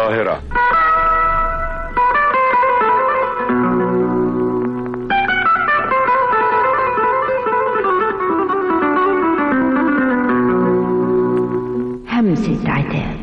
القاهرة همسة عتاب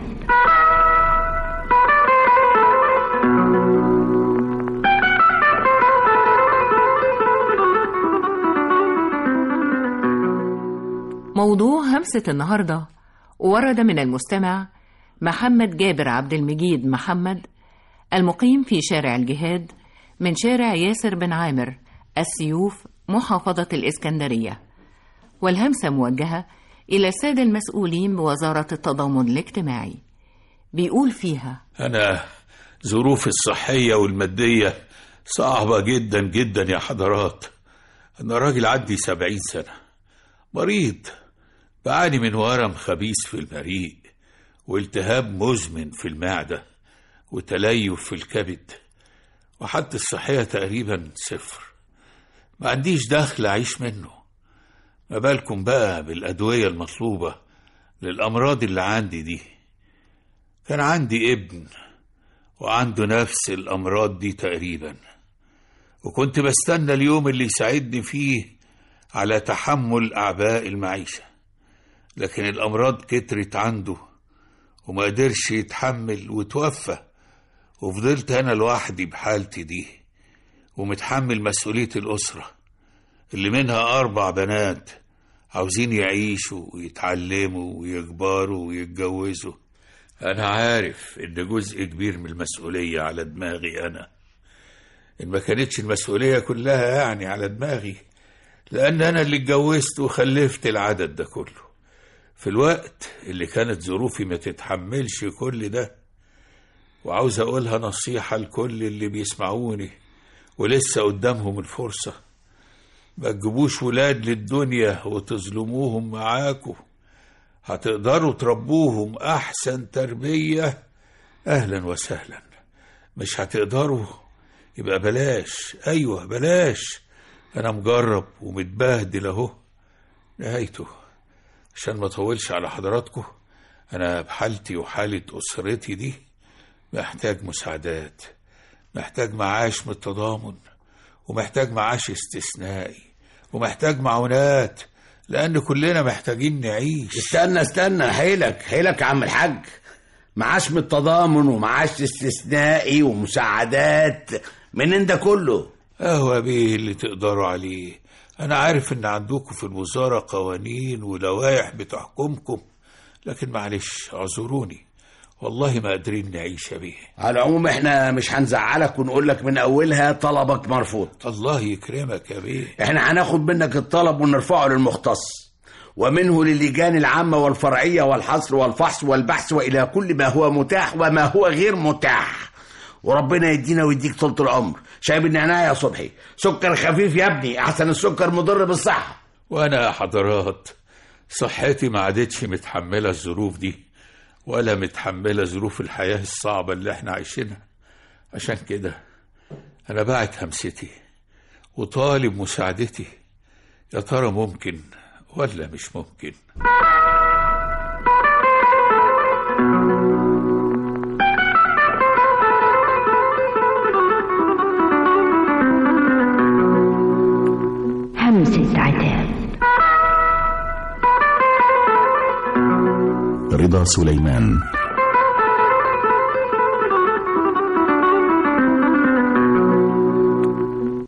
موضوع همسة النهاردة ورد من المستمع محمد جابر عبد المجيد محمد المقيم في شارع الجهاد من شارع ياسر بن عامر السيوف محافظة الإسكندرية والهمسة موجهة إلى السادة المسؤولين بوزارة التضامن الاجتماعي بيقول فيها أنا ظروفي الصحية والمادية صعبة جدا جدا يا حضرات أنا راجل عندي سبعين سنة مريض بعاني من ورم خبيث في المريء والتهاب مزمن في المعدة وتليف في الكبد وحالتي الصحية تقريبا صفر ما عنديش دخل أعيش منه ما بالكم بقى بالأدوية المطلوبة للأمراض اللي عندي دي كان عندي ابن وعنده نفس الأمراض دي تقريبا وكنت بستنى اليوم اللي يساعدني فيه على تحمل أعباء المعيشة لكن الأمراض كترت عنده وما قدرش يتحمل وتوفى وفضلت أنا لوحدي بحالتي دي ومتحمل مسؤولية الأسرة اللي منها أربع بنات عاوزين يعيشوا ويتعلموا ويكبروا ويتجوزوا أنا عارف إن جزء كبير من المسؤولية على دماغي أنا إن ما كانتش المسؤولية كلها يعني على دماغي لأن أنا اللي اتجوزت وخلفت العدد ده كله في الوقت اللي كانت ظروفي ما تتحملش كل ده وعاوز أقولها نصيحة لكل اللي بيسمعوني ولسه قدامهم الفرصة ما تجيبوش ولاد للدنيا وتظلموهم معاكم هتقدروا تربوهم أحسن تربية أهلا وسهلا مش هتقدروا يبقى بلاش أيوة بلاش أنا مجرب ومتبهدل أهو نهايته عشان ما أطولش على حضراتكم أنا بحالتي وحالة أسرتي دي محتاج مساعدات محتاج معاش من التضامن ومحتاج معاش استثنائي ومحتاج معونات لأن كلنا محتاجين نعيش استنى استنى حيلك حيلك يا عم الحاج معاش من التضامن ومعاش استثنائي ومساعدات منين ده كله قهوة بيه اللي تقدروا عليه أنا عارف إن عندكم في الوزارة قوانين ولوائح بتحكمكم لكن معلش اعذروني والله ما قادرين نعيش يا بيه على العموم احنا مش هنزعلك ونقول لك من اولها طلبك مرفوض الله يكرمك يا بيه احنا هناخد منك الطلب ونرفعه للمختص ومنه للجان العامة والفرعية والحصر والفحص والبحث وإلى كل ما هو متاح وما هو غير متاح وربنا يدينا ويديك طولة العمر شايب النعناع يا صبحي سكر خفيف يا ابني أحسن السكر مضر بالصحة وأنا يا حضرات صحتي ما عادتش متحملة الظروف دي ولا متحملة ظروف الحياة الصعبة اللي احنا عايشينها عشان كده أنا باعت همستي وطالب مساعدتي يا ترى ممكن ولا مش ممكن همسة عتاب رضا سليمان